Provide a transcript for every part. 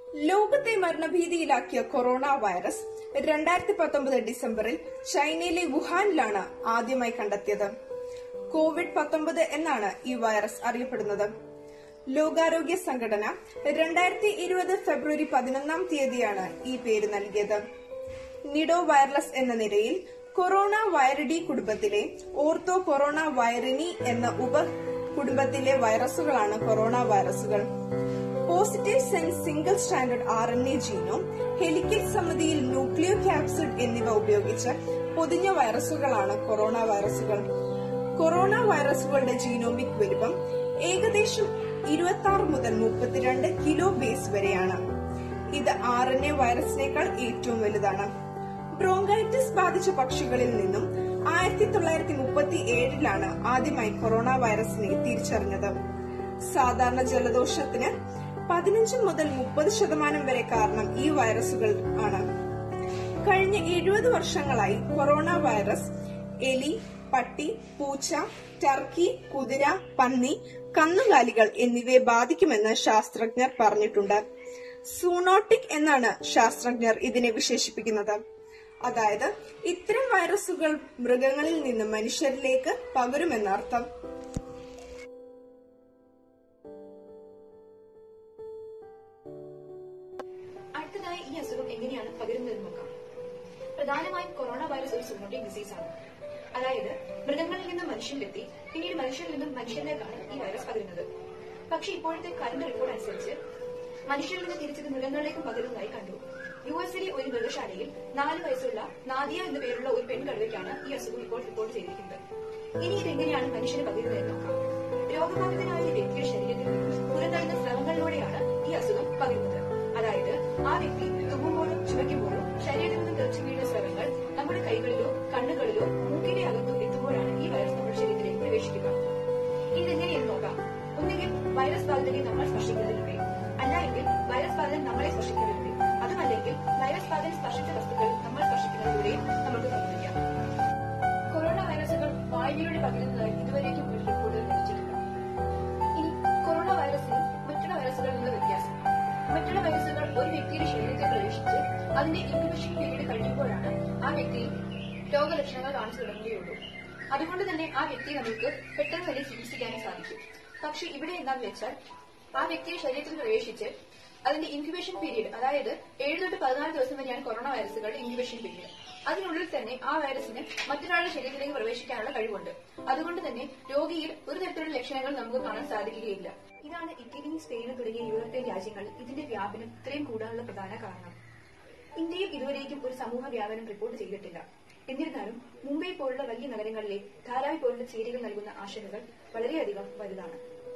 ലോകത്തെ മരണഭീതിയിലാക്കിയ corona virus രണ്ടായിരത്തി പത്തൊമ്പത് ഡിസംബറിൽ ചൈനയിലെ വുഹാനിലാണ് ആദ്യമായി കണ്ടെത്തിയത് കോവിഡ് പത്തൊമ്പത് എന്നാണ് ഈ വൈറസ് അറിയപ്പെടുന്നത് ലോകാരോഗ്യ സംഘടന രണ്ടായിരത്തി ഇരുപത് ഫെബ്രുവരി പതിനൊന്നാം തീയതിയാണ് ഈ പേര് നൽകിയത് നിഡോ വൈറലസ് എന്ന നിലയിൽ കൊറോണ വൈറിഡി കുടുംബത്തിലെ ഓർത്തോ കൊറോണ വൈറിനി എന്ന ഉപ കുടുംബത്തിലെ വൈറസുകളാണ് കൊറോണ വൈറസുകൾ positive sense single standard R N A genome helical സമിതിയിൽ ന്യൂക്ലിയോ ക്യാപ്സിഡ് എന്നിവ ഉപയോഗിച്ച് പൊതിഞ്ഞ വൈറസുകളാണ് കൊറോണ വൈറസുകൾ കൊറോണ വൈറസുകളുടെ ജീനോമിക് വലുപ്പം ഏകദേശം ഇരുപത്തി ആറ് മുതൽ മുപ്പത്തിരണ്ട് കിലോ ബേസ് വരെയാണ് ഇത് ആർ എൻ എ വൈറസിനേക്കാൾ ഏറ്റവും വലുതാണ് ബ്രോങ്കൈറ്റിസ് ബാധിച്ച പക്ഷികളിൽ നിന്നും ആയിരത്തി തൊള്ളായിരത്തി മുപ്പത്തി ഏഴിലാണ് ആദ്യമായി കൊറോണ വൈറസിനെ തിരിച്ചറിഞ്ഞത് സാധാരണ ജലദോഷത്തിന് പതിനഞ്ച് മുതൽ മുപ്പത് ശതമാനം വരെ കാരണം ഈ വൈറസുകൾ ആണ് കഴിഞ്ഞ എഴുപത് വർഷങ്ങളായി കൊറോണ വൈറസ് എലി പട്ടി പൂച്ച ടർക്കി കുതിര പന്നി കന്നുകാലികൾ എന്നിവയെ ബാധിക്കുമെന്ന് ശാസ്ത്രജ്ഞർ പറഞ്ഞിട്ടുണ്ട് സൂണോട്ടിക് എന്നാണ് ശാസ്ത്രജ്ഞർ ഇതിനെ വിശേഷിപ്പിക്കുന്നത് അതായത് ഇത്തരം വൈറസുകൾ മൃഗങ്ങളിൽ നിന്ന് മനുഷ്യരിലേക്ക് പകരുമെന്നർത്ഥം അടുത്തതായി ഈ അസുഖം എങ്ങനെയാണ് പകരുന്നതെന്ന് നോക്കാം പ്രധാനമായും കൊറോണ വൈറസ് ഒരു സൂണോട്ടിക് ഡിസീസ് ആണ് അതായത് മൃഗങ്ങളിൽ നിന്ന് മനുഷ്യരിലെത്തി പിന്നീട് മനുഷ്യരിൽ നിന്നും മനുഷ്യരിലേക്കാണ് ഈ വൈറസ് പകരുന്നത് പക്ഷേ ഇപ്പോഴത്തെ കറണ്ട് റിപ്പോർട്ട് അനുസരിച്ച് മനുഷ്യരിൽ നിന്ന് തിരിച്ചത് മൃഗങ്ങളിലേക്കും പകരുന്നതായി കണ്ടു യു എസിലെ ഒരു മൃഗശാലയിൽ നാല് വയസ്സുള്ള നാദിയ എന്ന പേരുള്ള ഒരു പെൺകടുവയ്ക്കാണ് ഈ അസുഖം ഇപ്പോൾ റിപ്പോർട്ട് ചെയ്തിരിക്കുന്നത് ഇനി ഇതെങ്ങനെയാണ് മനുഷ്യന് പകരുന്നതെന്ന് നോക്കാം രോഗബാധിതനായ ഒരു വ്യക്തിയുടെ ശരീരത്തിൽ നിന്നും പുറന്തള്ളുന്ന സ്രവങ്ങളിലൂടെയാണ് ഈ അസുഖം പകരുന്നത് അതായത് ആ വ്യക്തി തുമ്മുമ്പോഴും ചുമയ്ക്കുമ്പോഴും ശരീരത്തിൽ നിന്ന് തെറിച്ചു വീഴുന്ന സ്രവങ്ങൾ നമ്മുടെ കൈകളിലോ കണ്ണുകളിലോ മൂക്കിന്റെ അകത്തോ എത്തുമ്പോഴാണ് ഈ വൈറസ് നമ്മുടെ ശരീരത്തിലേക്ക് പ്രവേശിക്കുക ഇതെങ്ങനെയെന്ന് നോക്കാം ഒന്നുകിൽ വൈറസ് ബാധിതനെ നമ്മൾ സ്പർശിക്കുന്നതിലൂടെ അല്ല എങ്കിൽ വൈറസ് ബാധിതൻ നമ്മളെ സ്പർശിക്കുന്നതിലൂടെ അതുമല്ലെങ്കിൽ വൈറസ് ബാധിതൻ സ്പർശിച്ച വസ്തുക്കൾ നമ്മൾ സ്പർശിക്കുന്നതിലൂടെയും നമുക്ക് കണ്ടുപിടിക്കാം കൊറോണ വൈറസുകൾ വായുവിലൂടെ പകരുന്നതായി ഇതുവരേക്കും ഒരു റിപ്പോർട്ടുകൾ ലഭിച്ചിട്ടില്ല ഇനി കൊറോണ വൈറസിന് മറ്റുള്ള വൈറസുകളിൽ നിന്ന് വ്യത്യാസം മറ്റുള്ള വൈറസുകൾ ഒരു വ്യക്തിയുടെ ശരീരത്തിൽ പ്രവേശിച്ച് അതിന്റെ ഇൻക്യുബേഷൻ പീരീഡ് കഴിയുമ്പോഴാണ് ആ വ്യക്തിയിൽ രോഗലക്ഷണങ്ങൾ കാണിച്ചു തുടങ്ങുകയുള്ളൂ അതുകൊണ്ട് തന്നെ ആ വ്യക്തിയെ നമുക്ക് പെട്ടെന്ന് തന്നെ ചികിത്സിക്കാനും സാധിക്കും പക്ഷെ ഇവിടെ എന്താണെന്ന് വെച്ചാൽ ആ വ്യക്തിയുടെ ശരീരത്തിൽ പ്രവേശിച്ച് അതിന്റെ ഇൻക്യുബേഷൻ പീരീഡ് അതായത് ഏഴ് തൊട്ട് പതിനാല് ദിവസം വരെയാണ് കൊറോണ വൈറസുകളുടെ ഇൻക്യുബേഷൻ പീരീഡ് അതിനുള്ളിൽ തന്നെ ആ വൈറസിന് മറ്റൊരാളുടെ ശരീരത്തിലേക്ക് പ്രവേശിക്കാനുള്ള കഴിവുണ്ട് അതുകൊണ്ട് തന്നെ രോഗിയിൽ ഒരു തരത്തിലുള്ള ലക്ഷണങ്ങൾ നമുക്ക് കാണാൻ സാധിക്കുകയില്ല ഇതാണ് ഇറ്റലി സ്പെയിൻ തുടങ്ങിയ യൂറോപ്യൻ രാജ്യങ്ങളിൽ ഇതിന്റെ വ്യാപനം ഇത്രയും കൂടാനുള്ള പ്രധാന കാരണം ഇന്ത്യയിൽ ഇതുവരേക്കും ഒരു സമൂഹ വ്യാപനം റിപ്പോർട്ട് ചെയ്തിട്ടില്ല എന്നിരുന്നാലും മുംബൈ പോലുള്ള വലിയ നഗരങ്ങളിലെ ധാരാവി പോലുള്ള ചേരികൾ നൽകുന്ന ആശങ്കകൾ വളരെയധികം വലുതാണ്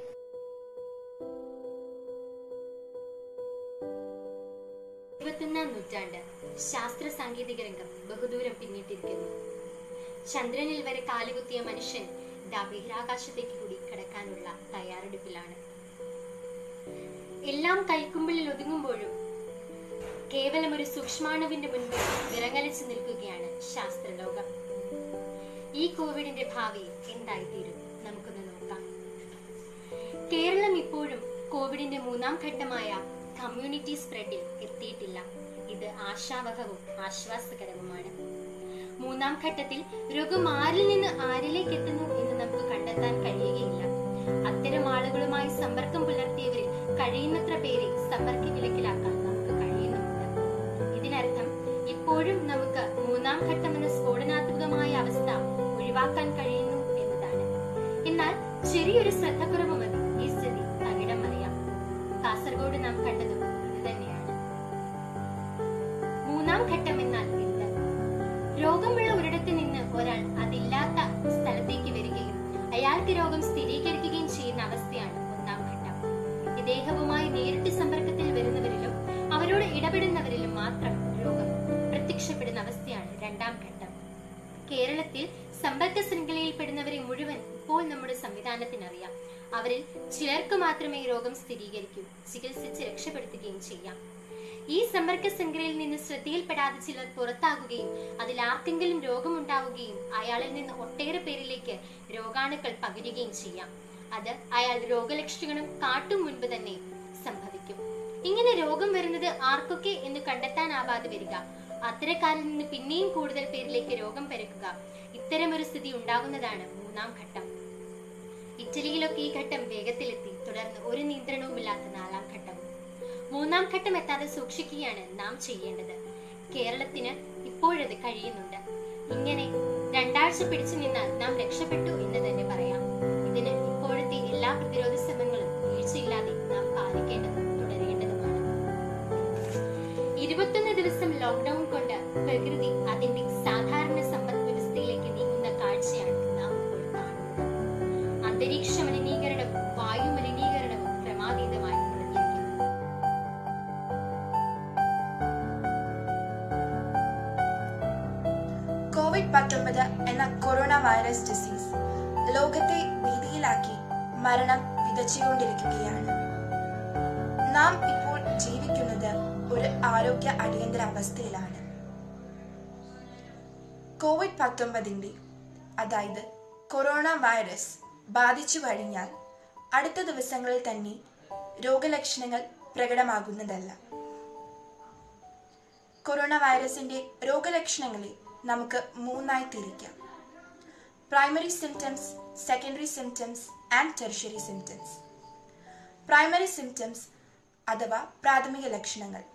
ഇരുപത്തൊന്നാം നൂറ്റാണ്ട് ശാസ്ത്ര സാങ്കേതിക രംഗം ബഹുദൂരം പിന്നിട്ടിരിക്കുന്നു ചന്ദ്രനിൽ വരെ കാലുകുത്തിയ മനുഷ്യൻ ദാ ബഹിരാകാശത്തേക്ക് കൂടി കടക്കാനുള്ള തയ്യാറെടുപ്പിലാണ് എല്ലാം കൈക്കുമ്പിളിൽ ഒതുങ്ങുമ്പോഴും കേവലം ഒരു സൂക്ഷ്മാണുവിന്റെ മുൻപിൽ വിറങ്ങലിച്ചു നിൽക്കുകയാണ് ശാസ്ത്രലോകം ഈ കോവിഡിന്റെ ഭാവി എന്തായിത്തീരും നമുക്കൊന്ന് നോക്കാം കേരളം ഇപ്പോഴും കോവിഡിന്റെ മൂന്നാം ഘട്ടമായ കമ്മ്യൂണിറ്റി സ്പ്രെഡിൽ എത്തിയിട്ടില്ല ഇത് ആശാവഹവും ആശ്വാസകരവുമാണ് മൂന്നാം ഘട്ടത്തിൽ രോഗം ആരിൽ നിന്ന് ആരിലേക്ക് എത്തുന്നു എന്ന് നമുക്ക് കണ്ടെത്താൻ കഴിയുകയില്ല അത്തരം ആളുകളുമായി സമ്പർക്കം പുലർത്തിയവരിൽ കഴിയുന്നത്ര പേരെ സമ്പർക്ക വിലക്കിലാക്കാൻ നമുക്ക് കഴിയുന്നുമുണ്ട് ഇതിനർത്ഥം ഇപ്പോഴും നമുക്ക് മൂന്നാം ഘട്ടം എന്ന സ്ഫോടനാത്മകമായ അവസ്ഥ ഒഴിവാക്കാൻ കഴിയുന്നു എന്നതാണ് എന്നാൽ ചെറിയൊരു ശ്രദ്ധക്കുറവ് മതി ഈ സ്ഥിതി തകിടം മറിയാം കാസർഗോഡ് നാം കണ്ടതും ഇത് തന്നെയാണ് മൂന്നാം ഘട്ടം എന്നാൽ എന്ത് രോഗമുള്ള ഒരിടത്ത് നിന്ന് ഒരാൾ അതില്ലാത്ത സ്ഥലത്തേക്ക് വരികയും അയാൾക്ക് രോഗം സ്ഥിരീകരിക്കുകയും ചെയ്യുന്ന അവസ്ഥയാണ് ഒന്നാം ഘട്ടം ഇദ്ദേഹവുമായി നേരിട്ട് സമ്പർക്കത്തിൽ വരുന്നവരിലും അവരോട് ഇടപെടുന്നവരിലും മാത്രം രോഗം പ്രത്യക്ഷപ്പെടുന്ന അവസ്ഥയാണ് രണ്ടാം ഘട്ടം കേരളത്തിൽ സമ്പർക്ക ശൃംഖലയിൽപ്പെടുന്നവരെ മുഴുവൻ ഇപ്പോൾ നമ്മുടെ സംവിധാനത്തിനറിയാം അവരിൽ ചിലർക്ക് മാത്രമേ രോഗം സ്ഥിരീകരിക്കൂ ചികിത്സിച്ച് രക്ഷപ്പെടുത്തുകയും ചെയ്യാം ഈ സമ്പർക്ക ശൃംഖലയിൽ നിന്ന് ശ്രദ്ധയിൽപ്പെടാതെ ചിലർ പുറത്താകുകയും അതിൽ ആർക്കെങ്കിലും രോഗമുണ്ടാവുകയും അയാളിൽ നിന്ന് ഒട്ടേറെ പേരിലേക്ക് രോഗാണുക്കൾ പകരുകയും ചെയ്യാം അത് അയാൾ രോഗലക്ഷണങ്ങളും കാട്ടും മുൻപ് തന്നെ സംഭവിക്കും ഇങ്ങനെ രോഗം വരുന്നത് ആർക്കൊക്കെ എന്ന് കണ്ടെത്താനാവാതെ വരിക അത്തരക്കാരിൽ നിന്ന് പിന്നെയും കൂടുതൽ പേരിലേക്ക് രോഗം പരക്കുക ഇത്തരമൊരു സ്ഥിതി ഉണ്ടാകുന്നതാണ് മൂന്നാം ഘട്ടം ഇറ്റലിയിലൊക്കെ ഈ ഘട്ടം വേഗത്തിലെത്തി തുടർന്ന് ഒരു നിയന്ത്രണവുമില്ലാത്ത നാലാം ഘട്ടം മൂന്നാം ഘട്ടം എത്താതെ സൂക്ഷിക്കുകയാണ് നാം ചെയ്യേണ്ടത് കേരളത്തിന് ഇപ്പോഴത് കഴിയുന്നുണ്ട് ഇങ്ങനെ രണ്ടാഴ്ച പിടിച്ചു നിന്നാൽ നാം രക്ഷപ്പെട്ടു എന്ന് തന്നെ പറയാം ഇതിന് ഇപ്പോഴത്തെ എല്ലാ പ്രതിരോധ ശ്രമങ്ങളും വീഴ്ചയില്ലാതെ നാം പാലിക്കേണ്ടതും തുടരേണ്ടതുമാണ് ഇരുപത്തൊന്ന് ദിവസം ലോക്ക്ഡൌൺ കൊണ്ട് പ്രകൃതി അതിന്റെ സാധാരണ സമ്പദ് വ്യവസ്ഥയിലേക്ക് നീങ്ങുന്ന കാഴ്ചയാണ് നാം ഇപ്പോൾ കാണുന്നത് അന്തരീക്ഷ മലിനീകരണവും വായു മലിനീകരണവും ക്രമാതീതമായി കുറഞ്ഞിരിക്കുന്നു കോവിഡ് പത്തൊമ്പത് എന്ന കൊറോണ വൈറസ് ഡിസീസ് ലോകത്തെ ഭീതിയിലാക്കി മരണം വിതച്ചുകൊണ്ടിരിക്കുകയാണ് നാം ഇപ്പോൾ ജീവിക്കുന്നത് ഒരു ആരോഗ്യ അടിയന്തരാവസ്ഥയിലാണ് കോവിഡ് പത്തൊമ്പതിന്റെ അതായത് കൊറോണ വൈറസ് ബാധിച്ചു കഴിഞ്ഞാൽ അടുത്ത ദിവസങ്ങളിൽ തന്നെ രോഗലക്ഷണങ്ങൾ പ്രകടമാകുന്നതല്ല കൊറോണ വൈറസിന്റെ രോഗലക്ഷണങ്ങളെ നമുക്ക് മൂന്നായി തിരിക്കാം primary symptoms secondary symptoms and tertiary symptoms primary symptoms അഥവാ പ്രാഥമിക ലക്ഷണങ്ങൾ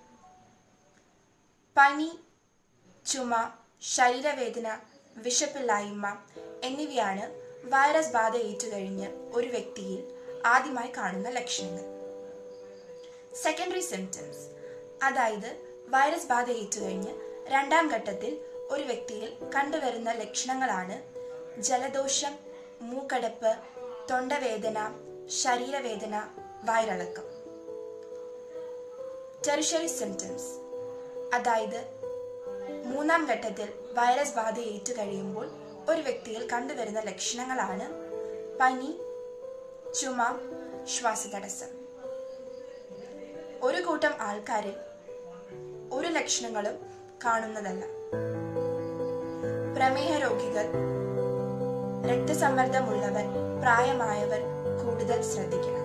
പനി ചുമ ശരീരവേദന വിശപ്പില്ലായ്മ എന്നിവയാണ് വൈറസ് ബാധ ഏറ്റുകഴിഞ്ഞ് ഒരു വ്യക്തിയിൽ ആദ്യമായി കാണുന്ന ലക്ഷണങ്ങൾ സെക്കൻഡറി സിംറ്റംസ് അതായത് വൈറസ് ബാധ ഏറ്റുകഴിഞ്ഞ് രണ്ടാം ഘട്ടത്തിൽ ഒരു വ്യക്തിയിൽ കണ്ടുവരുന്ന ലക്ഷണങ്ങളാണ് ജലദോഷം മൂക്കടപ്പ് തൊണ്ടവേദന ശരീരവേദന വയറിളക്കം ടെറിഷറി സിംറ്റംസ് അതായത് മൂന്നാം ഘട്ടത്തിൽ വൈറസ് ബാധ ഏറ്റു കഴിയുമ്പോൾ ഒരു വ്യക്തിയിൽ കണ്ടുവരുന്ന ലക്ഷണങ്ങളാണ് പനി ചുമ ശ്വാസതടസ്സം ഒരു കൂട്ടം ആൾക്കാരിൽ ഒരു ലക്ഷണങ്ങളും കാണുന്നതല്ല പ്രമേഹ രോഗികൾ രക്തസമ്മർദ്ദമുള്ളവർ പ്രായമായവർ കൂടുതൽ ശ്രദ്ധിക്കണം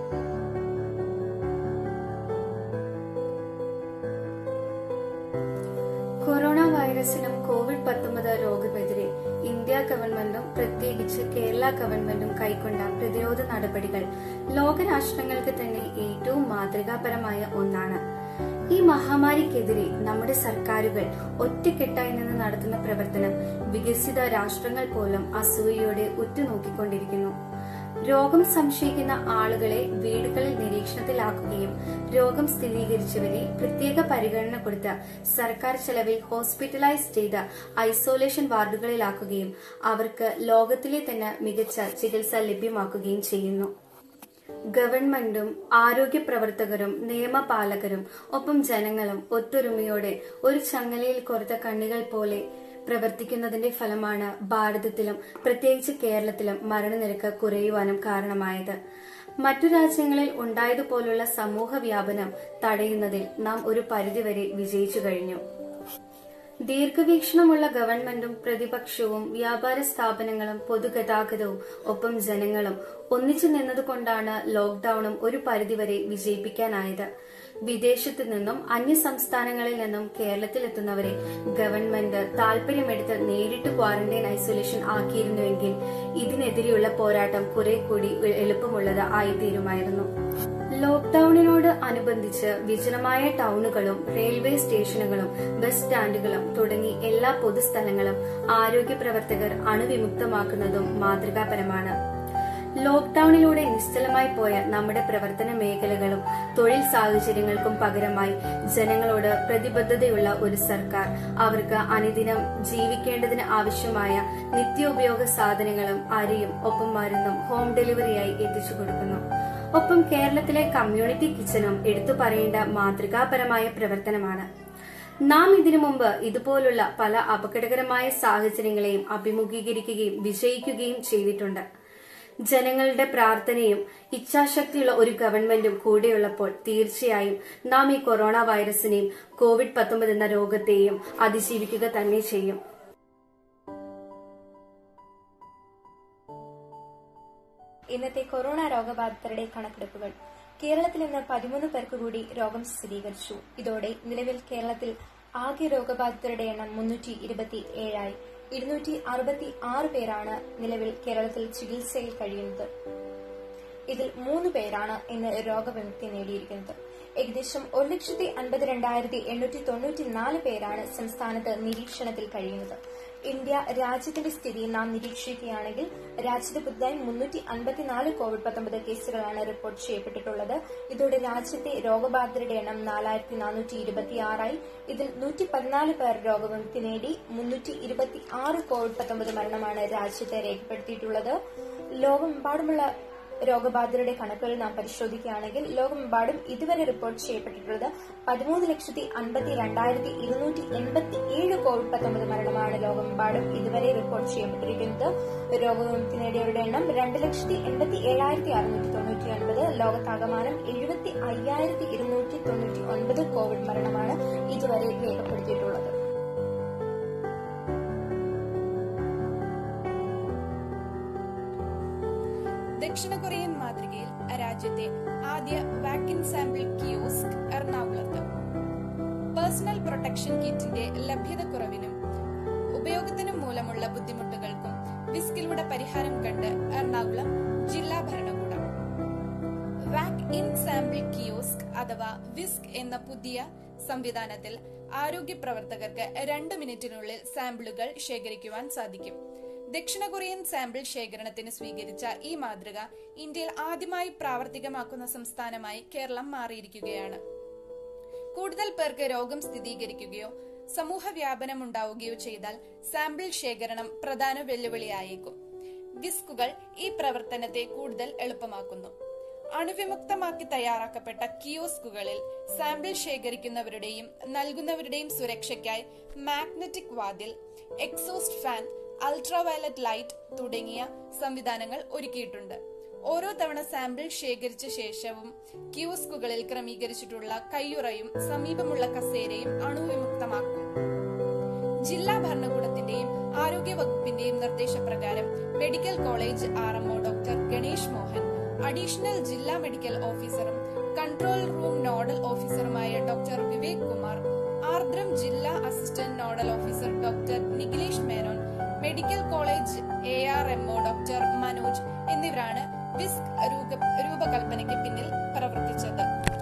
കൊറോണ വൈറസിനും കോവിഡ് പത്തൊമ്പത് രോഗമെതിരെ ഇന്ത്യ ഗവൺമെന്റും പ്രത്യേകിച്ച് കേരള ഗവൺമെന്റും കൈക്കൊണ്ട പ്രതിരോധ നടപടികൾ ലോകരാഷ്ട്രങ്ങൾക്ക് തന്നെ ഏറ്റവും മാതൃകാപരമായ ഒന്നാണ് ഈ മഹാമാരിക്കെതിരെ നമ്മുടെ സർക്കാരുകൾ ഒറ്റക്കെട്ടായി നിന്ന് നടത്തുന്ന പ്രവർത്തനം വികസിത രാഷ്ട്രങ്ങൾ പോലും അസൂയയോടെ ഉറ്റുനോക്കിക്കൊണ്ടിരിക്കുന്നു രോഗം സംശയിക്കുന്ന ആളുകളെ വീടുകളിൽ നിരീക്ഷണത്തിലാക്കുകയും രോഗം സ്ഥിരീകരിച്ചവരെ പ്രത്യേക പരിഗണന കൊടുത്ത് സർക്കാർ ചെലവിൽ ഹോസ്പിറ്റലൈസ് ചെയ്ത ഐസൊലേഷൻ വാർഡുകളിലാക്കുകയും അവർക്ക് ലോകത്തിലെ തന്നെ മികച്ച ചികിത്സ ലഭ്യമാക്കുകയും ചെയ്യുന്നു ഗവൺമെന്റും ആരോഗ്യ പ്രവർത്തകരും നിയമപാലകരും ഒപ്പം ജനങ്ങളും ഒത്തൊരുമയോടെ ഒരു ചങ്ങലയിൽ കൊറുത്ത കണ്ണികൾ പോലെ പ്രവർത്തിക്കുന്നതിന്റെ ഫലമാണ് ഭാരതത്തിലും പ്രത്യേകിച്ച് കേരളത്തിലും മരണനിരക്ക് കുറയുവാനും കാരണമായത് മറ്റു രാജ്യങ്ങളിൽ ഉണ്ടായതുപോലുള്ള സമൂഹ വ്യാപനം തടയുന്നതിൽ നാം ഒരു പരിധിവരെ വിജയിച്ചു കഴിഞ്ഞു ദീർഘവീക്ഷണമുള്ള ഗവൺമെന്റും പ്രതിപക്ഷവും വ്യാപാര സ്ഥാപനങ്ങളും പൊതുഗതാഗതവും ഒപ്പം ജനങ്ങളും ഒന്നിച്ചു നിന്നതുകൊണ്ടാണ് ലോക്ഡൌണും ഒരു പരിധിവരെ വിജയിപ്പിക്കാനായത് വിദേശത്തു നിന്നും അന്യ സംസ്ഥാനങ്ങളിൽ നിന്നും കേരളത്തിലെത്തുന്നവരെ ഗവൺമെന്റ് താൽപര്യമെടുത്ത് നേരിട്ട് ക്വാറന്റൈൻ ഐസൊലേഷൻ ആക്കിയിരുന്നുവെങ്കിൽ ഇതിനെതിരെയുള്ള പോരാട്ടം കുറെ കൂടി എളുപ്പമുള്ളത് ആയിത്തീരുമായിരുന്നു ലോക്ഡൌണിനോട് അനുബന്ധിച്ച് വിജനമായ ടൗണുകളും റെയിൽവേ സ്റ്റേഷനുകളും ബസ് സ്റ്റാൻഡുകളും തുടങ്ങി എല്ലാ പൊതുസ്ഥലങ്ങളും ആരോഗ്യ പ്രവർത്തകർ അണുവിമുക്തമാക്കുന്നതും മാതൃകാപരമാണ് ലോക്ഡൌണിലൂടെ നിശ്ചലമായി പോയ നമ്മുടെ പ്രവർത്തന മേഖലകളും തൊഴിൽ സാഹചര്യങ്ങൾക്കും പകരമായി ജനങ്ങളോട് പ്രതിബദ്ധതയുള്ള ഒരു സർക്കാർ അവർക്ക് അനുദിനം ജീവിക്കേണ്ടതിന് ആവശ്യമായ നിത്യോപയോഗ സാധനങ്ങളും അരിയും ഒപ്പം മരുന്നും ഹോം ഡെലിവറിയായി എത്തിച്ചു കൊടുക്കുന്നു ഒപ്പം കേരളത്തിലെ കമ്മ്യൂണിറ്റി കിച്ചണും എടുത്തു പറയേണ്ട മാതൃകാപരമായ പ്രവർത്തനമാണ് നാം ഇതിനു മുമ്പ് ഇതുപോലുള്ള പല അപകടകരമായ സാഹചര്യങ്ങളെയും അഭിമുഖീകരിക്കുകയും വിജയിക്കുകയും ചെയ്തിട്ടുണ്ട് ജനങ്ങളുടെ പ്രാർത്ഥനയും ഇച്ഛാശക്തിയുള്ള ഒരു ഗവൺമെന്റും കൂടെയുള്ളപ്പോൾ തീർച്ചയായും നാം ഈ കൊറോണ വൈറസിനെയും കോവിഡ് പത്തൊമ്പത് എന്ന രോഗത്തെയും അതിജീവിക്കുക തന്നെ ചെയ്യും ഇന്നത്തെ കൊറോണ രോഗബാധിതരുടെ കണക്കെടുപ്പുകൾ കേരളത്തിൽ ഇന്ന് പതിമൂന്ന് പേർക്ക് കൂടി രോഗം സ്ഥിരീകരിച്ചു ഇതോടെ നിലവിൽ കേരളത്തിൽ ആകെ രോഗബാധിതരുടെ എണ്ണം മുന്നൂറ്റി ഇരുപത്തി ഏഴായി ഇരുന്നൂറ്റി അറുപത്തി ആറ് പേരാണ് നിലവിൽ കേരളത്തിൽ ചികിത്സയിൽ കഴിയുന്നത് ഇതിൽ മൂന്ന് പേരാണ് ഇന്ന് രോഗവിമുക്തി നേടിയിരിക്കുന്നത് ഏകദേശം ഒരു ലക്ഷത്തി അൻപത് രണ്ടായിരത്തി എണ്ണൂറ്റി തൊണ്ണൂറ്റി നാല് പേരാണ് സംസ്ഥാനത്ത് നിരീക്ഷണത്തിൽ കഴിയുന്നത് ഇന്ത്യ രാജ്യത്തിന്റെ സ്ഥിതി നാം നിരീക്ഷിക്കുകയാണെങ്കിൽ രാജ്യത്ത് പുതുതായി മുന്നൂറ്റി അൻപത്തിനാല് കോവിഡ് പത്തൊമ്പത് കേസുകളാണ് റിപ്പോർട്ട് ചെയ്യപ്പെട്ടിട്ടുള്ളത് ഇതോടെ രാജ്യത്തെ രോഗബാധിതരുടെ എണ്ണം നാലായിരത്തി നാനൂറ്റി ഇരുപത്തിയാറായി ഇതിൽ നൂറ്റി പതിനാല് പേർ രോഗവിമുക്തി നേടി മുന്നൂറ്റി ഇരുപത്തി ആറ് കോവിഡ് പത്തൊമ്പത് മരണമാണ് രാജ്യത്തെ രേഖപ്പെടുത്തിയിട്ടുള്ളത് ലോകമെമ്പാടുമുള്ള രോഗബാധിതരുടെ കണക്കുകൾ നാം പരിശോധിക്കുകയാണെങ്കിൽ ലോകമെമ്പാടും ഇതുവരെ റിപ്പോർട്ട് ചെയ്യപ്പെട്ടിട്ടുള്ളത് പതിമൂന്ന് ലക്ഷത്തി അൻപത്തി രണ്ടായിരത്തി ഇരുന്നൂറ്റി എൺപത്തി ഏഴ് കോവിഡ് പത്തൊമ്പത് മരണമാണ് ലോകമെമ്പാടും ഇതുവരെ റിപ്പോർട്ട് ചെയ്യപ്പെട്ടിരിക്കുന്നത് രോഗവിമുക്തി നേടിയവരുടെ എണ്ണം രണ്ട് ലക്ഷത്തി എൺപത്തി ഏഴായിരത്തി അറുന്നൂറ്റി തൊണ്ണൂറ്റി ഒൻപത് ലോകത്താകമാനം എഴുപത്തി അയ്യായിരത്തി ഇരുന്നൂറ്റി തൊണ്ണൂറ്റി ഒൻപത് കോവിഡ് മരണമാണ് ഇതുവരെ രേഖപ്പെടുത്തിയിട്ടുള്ളത് ദക്ഷിണ കൊറിയൻ മാതൃകയിൽ രാജ്യത്തെ ആദ്യ വാക്സിൻ സാമ്പിൾ കിയോസ്ക് എറണാകുളത്ത് പേഴ്സണൽ പ്രൊട്ടക്ഷൻ കിറ്റിന്റെ ലഭ്യതക്കുറവിനും ഉപയോഗത്തിനും മൂലമുള്ള ബുദ്ധിമുട്ടുകൾക്കും വിസ്കിലൂടെ പരിഹാരം കണ്ട് എറണാകുളം ജില്ലാ ഭരണകൂടം വാക് ഇൻ സാമ്പിൾ കിയോസ്ക് അഥവാ വിസ്ക് എന്ന പുതിയ സംവിധാനത്തിൽ ആരോഗ്യ പ്രവർത്തകർക്ക് രണ്ട് മിനിറ്റിനുള്ളിൽ സാമ്പിളുകൾ ശേഖരിക്കുവാൻ സാധിക്കും ദക്ഷിണ കൊറിയൻ സാമ്പിൾ ശേഖരണത്തിന് സ്വീകരിച്ച ഈ മാതൃക ഇന്ത്യയിൽ ആദ്യമായി പ്രാവർത്തികമാക്കുന്ന സംസ്ഥാനമായി കേരളം മാറിയിരിക്കുകയാണ് കൂടുതൽ പേർക്ക് രോഗം സ്ഥിരീകരിക്കുകയോ സമൂഹ വ്യാപനം ഉണ്ടാവുകയോ ചെയ്താൽ സാമ്പിൾ ശേഖരണം പ്രധാന വെല്ലുവിളിയായേക്കും വിസ്കുകൾ ഈ പ്രവർത്തനത്തെ കൂടുതൽ എളുപ്പമാക്കുന്നു അണുവിമുക്തമാക്കി തയ്യാറാക്കപ്പെട്ട കിയോസ്കുകളിൽ സാമ്പിൾ ശേഖരിക്കുന്നവരുടെയും നൽകുന്നവരുടെയും സുരക്ഷയ്ക്കായി മാഗ്നറ്റിക് വാതിൽ എക്സോസ്റ്റ് ഫാൻ അൾട്രാവയലറ്റ് ലൈറ്റ് തുടങ്ങിയ സംവിധാനങ്ങൾ ഒരുക്കിയിട്ടുണ്ട് ഓരോ തവണ സാമ്പിൾ ശേഖരിച്ച ശേഷവും കിയോസ്കുകളിൽ ക്രമീകരിച്ചിട്ടുള്ള കയ്യുറയും സമീപമുള്ള കസേരയും അണുവിമുക്തമാക്കും ജില്ലാ ഭരണകൂടത്തിന്റെയും ആരോഗ്യ വകുപ്പിന്റെയും നിർദ്ദേശപ്രകാരം medical college R M O doctor Ganesh Mohan additional ജില്ലാ മെഡിക്കൽ ഓഫീസറും കൺട്രോൾ റൂം നോഡൽ ഓഫീസറുമായ ഡോക്ടർ വിവേക് കുമാർ ആർദ്രം ജില്ലാ assistant nodal officer doctor Nikhilesh Menon medical college A R M O doctor Manoj എന്നിവരാണ് വിസ്ക് രൂപകൽപ്പനയ്ക്ക് പിന്നിൽ പ്രവർത്തിച്ചത്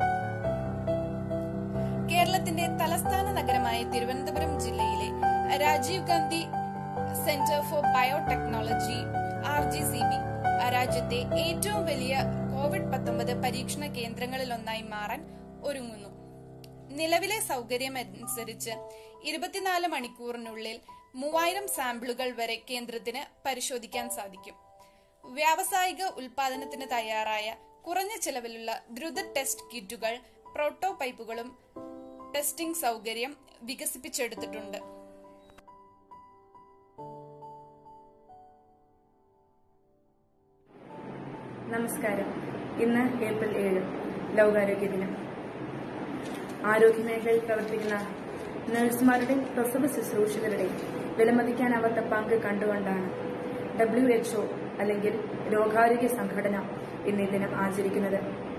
കേരളത്തിന്റെ തലസ്ഥാന നഗരമായ തിരുവനന്തപുരം ജില്ലയിലെ Rajiv Gandhi centre for biotechnology R G C B രാജ്യത്തെ ഏറ്റവും വലിയ കോവിഡ് പത്തൊമ്പത് പരീക്ഷണ കേന്ദ്രങ്ങളിലൊന്നായി മാറാൻ ഒരുങ്ങുന്നു നിലവിലെ സൗകര്യമനുസരിച്ച് ഇരുപത്തിനാല് മണിക്കൂറിനുള്ളിൽ മൂവായിരം സാമ്പിളുകൾ വരെ കേന്ദ്രത്തിന് പരിശോധിക്കാൻ സാധിക്കും വ്യാവസായിക ഉൽപാദനത്തിന് തയ്യാറായ കുറഞ്ഞ ചെലവിലുള്ള ദ്രുത ടെസ്റ്റ് കിറ്റുകൾ പ്രോട്ടോടൈപ്പുകളും ടെസ്റ്റിംഗ് സൗകര്യം വികസിപ്പിച്ചെടുത്തിട്ടുണ്ട് നമസ്കാരം ഇന്ന് ഏപ്രിൽ ഏഴ് ലോകാരോഗ്യ ദിനം ആരോഗ്യമേഖലയിൽ പ്രവർത്തിക്കുന്ന നഴ്സുമാരുടെയും പ്രസവ ശുശ്രൂഷകരുടെയും വിലമതിക്കാനാവാത്ത പങ്ക് കണ്ടുകൊണ്ടാണ് ഡബ്ല്യു എച്ച്ഒ അല്ലെങ്കിൽ ലോകാരോഗ്യ സംഘടന ഇന്ന് ഈ ദിനം ആചരിക്കുന്നത്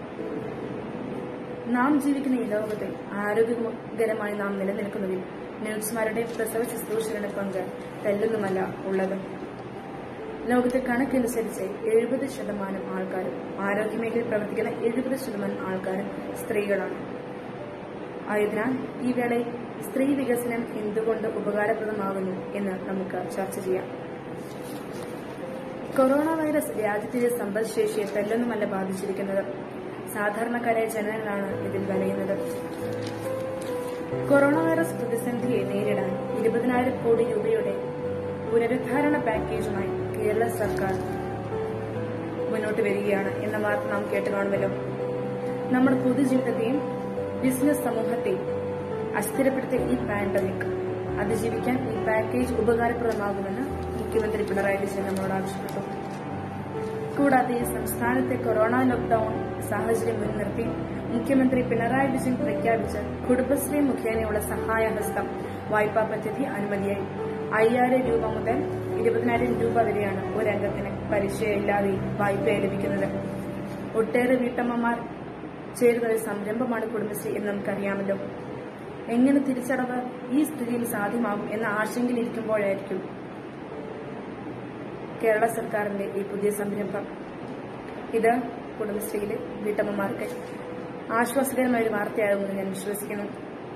നാം ജീവിക്കുന്ന ഈ ലോകത്തിൽ ആരോഗ്യകരമായി നാം നിലനിൽക്കുന്നതിൽ നഴ്സുമാരുടെയും പ്രസവ ശുശ്രൂഷകരുടെ പങ്ക് തെല്ലൊന്നുമല്ല ഉള്ളത് ലോകത്തെ കണക്കനുസരിച്ച് എഴുപത് ശതമാനം ആൾക്കാരും ആരോഗ്യമേഖലയിൽ പ്രവർത്തിക്കുന്ന എഴുപത് ശതമാനം ആൾക്കാരും സ്ത്രീകളാണ് ആയതിനാൽ ഈ വേളയിൽ സ്ത്രീ വികസനം എന്തുകൊണ്ട് ഉപകാരപ്രദമാകുന്നു എന്ന് നമുക്ക് ചർച്ച ചെയ്യാം കൊറോണ വൈറസ് രാജ്യത്തിന്റെ സമ്പദ്ശേഷിയെ തെല്ലൊന്നുമല്ല ബാധിച്ചിരിക്കുന്നത് സാധാരണക്കാരായ ജനങ്ങളാണ് ഇതിൽ വലയുന്നത് കൊറോണ വൈറസ് പ്രതിസന്ധിയെ നേരിടാൻ ഇരുപതിനായിരം കോടി രൂപയുടെ പുനരുദ്ധാരണ പാക്കേജുമായി കേരള സർക്കാർ മുന്നോട്ട് വരികയാണ് എന്ന വാർത്ത നാം കേട്ട് കാണുമല്ലോ നമ്മുടെ പൊതുജീവിതത്തെയും ബിസിനസ് സമൂഹത്തെയും അസ്ഥിരപ്പെടുത്തിയ ഈ പാൻഡമിക് അതിജീവിക്കാൻ ഈ പാക്കേജ് ഉപകാരപ്രദമാകുമെന്ന് മുഖ്യമന്ത്രി പിണറായി വിജയൻ നമ്മോട് ആവശ്യപ്പെട്ടു കൂടാതെ സംസ്ഥാനത്തെ കൊറോണ ലോക്ഡൌൺ സാഹചര്യം മുൻനിർത്തി മുഖ്യമന്ത്രി പിണറായി വിജയൻ പ്രഖ്യാപിച്ച കുടുംബശ്രീ മുഖേനയുള്ള സഹായഹസ്തം വായ്പാ പദ്ധതി അനുമതിയായി അയ്യായിരം രൂപ മുതൽ ഇരുപതിനായിരം രൂപ വരെയാണ് ഒരംഗത്തിന് പലിശയില്ലാതെ വായ്പ ലഭിക്കുന്നത് ഒട്ടേറെ വീട്ടമ്മമാർ ചേരുന്ന ഒരു സംരംഭമാണ് കുടുംബശ്രീ എന്ന് നമുക്കറിയാമല്ലോ എങ്ങനെ തിരിച്ചടവ് ഈ സ്ഥിതിയിൽ സാധ്യമാകും എന്ന ആശങ്കയിലിരിക്കുമ്പോഴായിരിക്കും കേരള സർക്കാരിന്റെ ഈ പുതിയ സംരംഭം ഇത് കുടുംബശ്രീയിലെ വീട്ടമ്മമാർക്ക് ആശ്വാസകരമായ ഒരു വാർത്തയാകുമെന്ന് ഞാൻ വിശ്വസിക്കുന്നു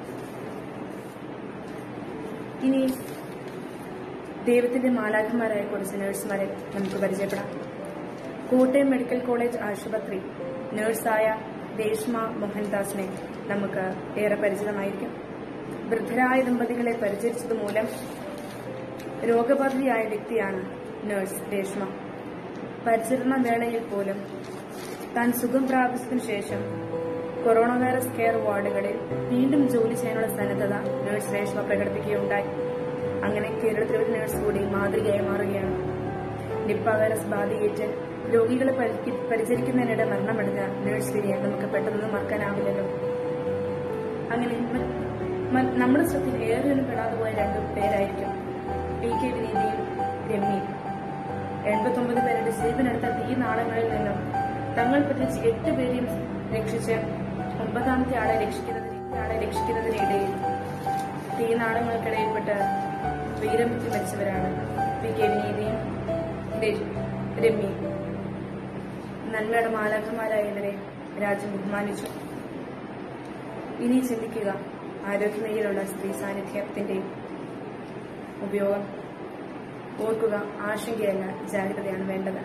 ഇനി ദൈവത്തിന്റെ മാലാഖന്മാരായ കുറച്ച് നഴ്സുമാരെ നമുക്ക് പരിചയപ്പെടാം കോട്ടയം മെഡിക്കൽ കോളേജ് ആശുപത്രി നഴ്സായ രേഷ്മ മോഹൻദാസിനെ നമുക്ക് ഏറെ പരിചിതമായിരിക്കും വൃദ്ധരായ ദമ്പതികളെ പരിചരിച്ചതുമൂലം രോഗബാധിതയായ വ്യക്തിയാണ് നഴ്സ് രേഷ്മ പരിചരണ വേളയിൽ പോലും താൻ സുഖം പ്രാപിച്ചതിനു ശേഷം കൊറോണ വൈറസ് കെയർ വാർഡുകളിൽ വീണ്ടും ജോലി ചെയ്യാനുള്ള സന്നദ്ധത നഴ്സ് രേഷ്മ പ്രകടിപ്പിക്കുകയുണ്ടായി അങ്ങനെ കേരളത്തിലെ ഒരു നഴ്സ് കൂടി മാതൃകയായി മാറുകയാണ് നിപ്പ വൈറസ് ബാധയേറ്റ് രോഗികളെ പരിചരി- പരിചരിക്കുന്നതിനിടെ മരണമടഞ്ഞ നഴ്സ് വിരിയെ നമുക്ക് പെട്ടെന്ന് മറക്കാനാവില്ലല്ലോ അങ്ങനെ മ- മ- നമ്മുടെ ശ്രദ്ധയിൽ ഏറെയൊന്നും പെടാതെ പോയ രണ്ടു പേരായിരിക്കും പി കെ വിനീതയും രമ്യയും എൺപത്തൊമ്പത് പേരുടെ ജീവനെടുത്ത തീ നാളങ്ങളിൽ നിന്നും തങ്ങൾ പ്രതിച്ച് എട്ട് പേരെയും രക്ഷിച്ച് ഒമ്പതാമത്തെ ആളെ രക്ഷിക്കുന്നതിന് ആളെ രക്ഷിക്കുന്നതിനിടയിൽ തീനാളങ്ങൾക്കിടയിൽപ്പെട്ട് വീരമൃത്യു മരിച്ചവരാണ് പി കെ വിനീതയും ര- രമ്യയും നന്മയുടെ മാലാഖമാരായ ഇവരെ രാജ്യം ബഹുമാനിച്ചു ഇനി ചിന്തിക്കുക ആരോഗ്യമേഖലയിലുള്ള സ്ത്രീ സാന്നിധ്യത്തിന്റെ ഉപയോഗം ഓർക്കുക ആശങ്കയല്ല ജാഗ്രതയാണ് വേണ്ടത്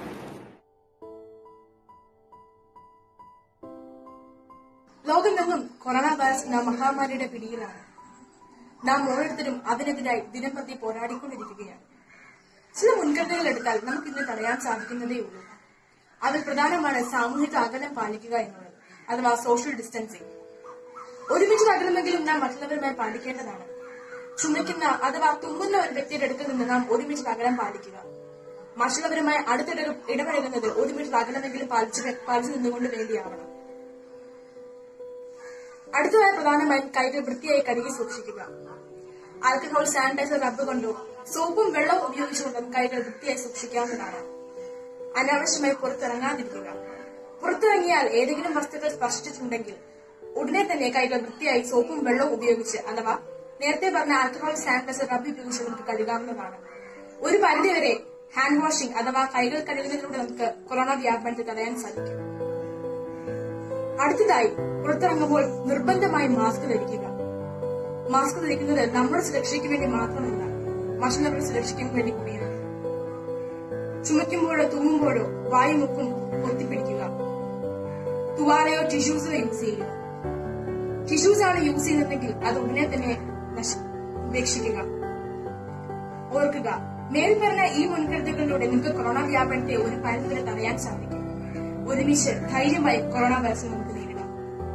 ലോകമെങ്ങും കൊറോണ വൈറസ് എന്ന മഹാമാരിയുടെ പിടിയിലാണ് നാം ഓരോരുത്തരും അതിനെതിരായി ദിനംപ്രതി പോരാടിക്കൊണ്ടിരിക്കുകയാണ് ചില മുൻകരുതലുകൾ എടുത്താൽ നമുക്ക് ഇന്ന് തടയാൻ സാധിക്കുന്നതേ ഉള്ളൂ അതിൽ പ്രധാനമാണ് സാമൂഹിക അകലം പാലിക്കുക എന്നുള്ളത് അഥവാ സോഷ്യൽ ഡിസ്റ്റൻസിങ് ഒരുമിച്ച് അകലമെങ്കിലും നാം മറ്റുള്ളവരുമായി പാലിക്കേണ്ടതാണ് ചുമയ്ക്കുന്ന അഥവാ തുമ്മുന്ന ഒരു വ്യക്തിയുടെ അടുക്കൽ നിന്ന് നാം ഒരു മീറ്റർ അകലം പാലിക്കുക മറ്റുള്ളവരുമായി അടുത്തിട ഇടപഴകുന്നത് ഒരു മീറ്റർ അകലമെങ്കിലും പാലിച്ചു പാലിച്ചു നിന്നുകൊണ്ട് വേണ്ടിയാവണം അടുത്തതായി പ്രധാനമായും കൈകൾ വൃത്തിയായി കഴുകി സൂക്ഷിക്കുക ആൽക്കഹോൾ സാനിറ്റൈസർ റബ്ബ് കൊണ്ടോ സോപ്പും വെള്ളവും ഉപയോഗിച്ചുകൊണ്ടും കൈകൾ വൃത്തിയായി സൂക്ഷിക്കാവുന്നതാണ് അനാവശ്യമായി പുറത്തിറങ്ങാതിരിക്കുക പുറത്തിറങ്ങിയാൽ ഏതെങ്കിലും വസ്തുക്കൾ സ്പർശിച്ചിട്ടുണ്ടെങ്കിൽ ഉടനെ തന്നെ കൈകൾ വൃത്തിയായി സോപ്പും വെള്ളവും ഉപയോഗിച്ച് അഥവാ നേരത്തെ പറഞ്ഞ ആൽക്കഹോൾ സാനിറ്റൈസർ റബ്ബ് ഉപയോഗിച്ച് നമുക്ക് കഴുകാവുന്നതാണ് ഒരു പരിധിവരെ ഹാൻഡ് വാഷിംഗ് അഥവാ കൈകൾ കഴുകുന്നതിലൂടെ നമുക്ക് കൊറോണ വ്യാപനത്തെ തടയാൻ സാധിക്കും അടുത്തതായി പുറത്തിറങ്ങുമ്പോൾ നിർബന്ധമായി മാസ്ക് ധരിക്കുക മാസ്ക് ധരിക്കുന്നത് നമ്മുടെ സുരക്ഷയ്ക്ക് വേണ്ടി മാത്രമല്ല മറ്റുള്ളവരുടെ സുരക്ഷയ്ക്കും വേണ്ടി കൂടിയാണ് ചുമയ്ക്കുമ്പോഴോ തുമ്മുമ്പോഴോ വായുമുക്കും പൊത്തിപ്പിടിക്കുക തുവാലയോ ടിഷ്യൂസോ യൂസ് ചെയ്യുക ടിഷ്യൂസ് ആണ് യൂസ് ചെയ്യുന്നതെങ്കിൽ അത് ഉടനെ തന്നെ നശ- ഉപേക്ഷിക്കുക ഓർക്കുക മേൽപ്പറഞ്ഞ ഈ മുൻകരുതലുകളിലൂടെ നിങ്ങൾക്ക് കൊറോണ വ്യാപനത്തെ ഒരു പരിധിവരെ തടയാൻ സാധിക്കും ഒരുമിച്ച് ധൈര്യമായി കൊറോണ വൈറസ് നമുക്ക് നേരിടാം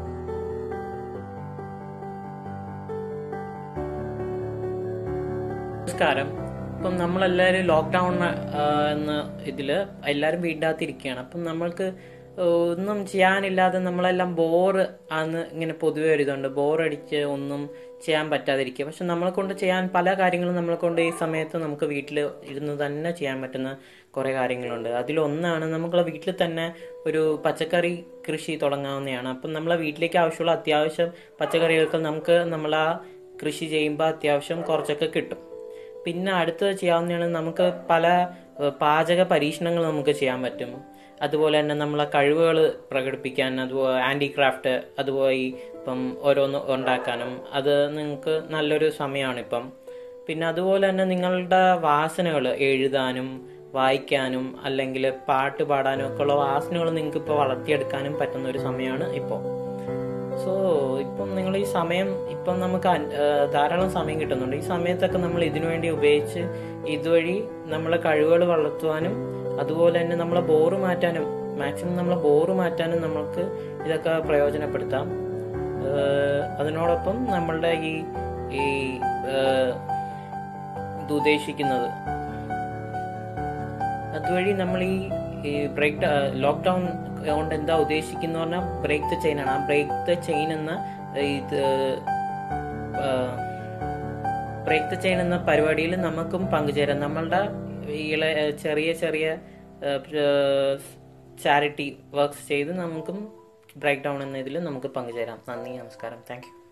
നമസ്കാരം ഇപ്പം നമ്മളെല്ലാവരും ലോക്ക്ഡൗൺ എന്ന ഇതില് എല്ലാവരും വീടിനകത്തിരിക്കുകയാണ് അപ്പം നമ്മൾക്ക് ഒന്നും ചെയ്യാനില്ലാതെ നമ്മളെല്ലാം ബോറ് ആന്ന് ഇങ്ങനെ പൊതുവെ ഒരു ഇതുണ്ട് ബോറടിച്ച് ഒന്നും ചെയ്യാൻ പറ്റാതിരിക്കുക പക്ഷെ നമ്മളെ കൊണ്ട് ചെയ്യാൻ പല കാര്യങ്ങളും നമ്മളെ കൊണ്ട് ഈ സമയത്ത് നമുക്ക് വീട്ടിൽ ഇരുന്ന് തന്നെ ചെയ്യാൻ പറ്റുന്ന കുറേ കാര്യങ്ങളുണ്ട് അതിലൊന്നാണ് നമ്മളെ വീട്ടിൽ തന്നെ ഒരു പച്ചക്കറി കൃഷി തുടങ്ങാവുന്നതാണ് അപ്പം നമ്മളെ വീട്ടിലേക്ക് ആവശ്യമുള്ള അത്യാവശ്യം പച്ചക്കറികൾക്ക് നമുക്ക് നമ്മളാ കൃഷി ചെയ്യുമ്പോൾ അത്യാവശ്യം കുറച്ചൊക്കെ കിട്ടും പിന്നെ അടുത്തത് ചെയ്യാവുന്നതാണ് നമുക്ക് പല ഏഹ്, പാചക പരീക്ഷണങ്ങൾ നമുക്ക് ചെയ്യാൻ പറ്റും അതുപോലെ തന്നെ നമ്മളെ കഴിവുകൾ പ്രകടിപ്പിക്കാൻ അതുപോലെ ഹാൻഡിക്രാഫ്റ്റ് അതുപോലെ ഈ ഇപ്പം ഓരോന്ന് ഉണ്ടാക്കാനും അത് നിങ്ങൾക്ക് നല്ലൊരു സമയമാണ് ഇപ്പം പിന്നെ അതുപോലെ തന്നെ നിങ്ങളുടെ വാസനകൾ എഴുതാനും വായിക്കാനും അല്ലെങ്കിൽ പാട്ട് പാടാനും ഒക്കെ ഉള്ള വാസനകൾ നിങ്ങൾക്ക് ഇപ്പോൾ വളർത്തിയെടുക്കാനും പറ്റുന്ന ഒരു സമയമാണ് ഇപ്പോൾ സോ ഇപ്പം നിങ്ങൾ ഈ സമയം ഇപ്പം നമുക്ക് അൻ- ആ, ധാരാളം സമയം കിട്ടുന്നുണ്ട് ഈ സമയത്തൊക്കെ നമ്മൾ ഇതിനു വേണ്ടി ഉപയോഗിച്ച് ഇതുവഴി നമ്മളെ കഴിവുകൾ വളർത്തുവാനും അതുപോലെ തന്നെ നമ്മളെ ബോറ് മാറ്റാനും മാക്സിമം നമ്മളെ ബോറ് മാറ്റാനും നമുക്ക് ഇതൊക്കെ പ്രയോജനപ്പെടുത്താം ഏഹ് അതിനോടൊപ്പം നമ്മളുടെ ഈ ഈ ഏഹ് ഇത് ഉദ്ദേശിക്കുന്നത് അതുവഴി നമ്മൾ ഈ ഈ ബ്രേക്ക് ലോക്ക്ഡൗൺ കൊണ്ട് എന്താ ഉദ്ദേശിക്കുന്ന പറഞ്ഞാൽ ബ്രേക്ക് ദ ചെയിൻ ആണ് ആ ബ്രേക്ക് ദ ചെയിൻ എന്ന ഇത് ബ്രേക്ക് ദ ചെയിൻ എന്ന പരിപാടിയിൽ നമുക്കും പങ്കുചേരാം നമ്മളുടെ ഇള ചെറിയ ചെറിയ ചാരിറ്റി വർക്ക്സ് ചെയ്ത് നമുക്കും ബ്രേക്ക് ഡൗൺ എന്ന ഇതിൽ നമുക്ക് പങ്കുചേരാം നന്ദി നമസ്കാരം താങ്ക് യു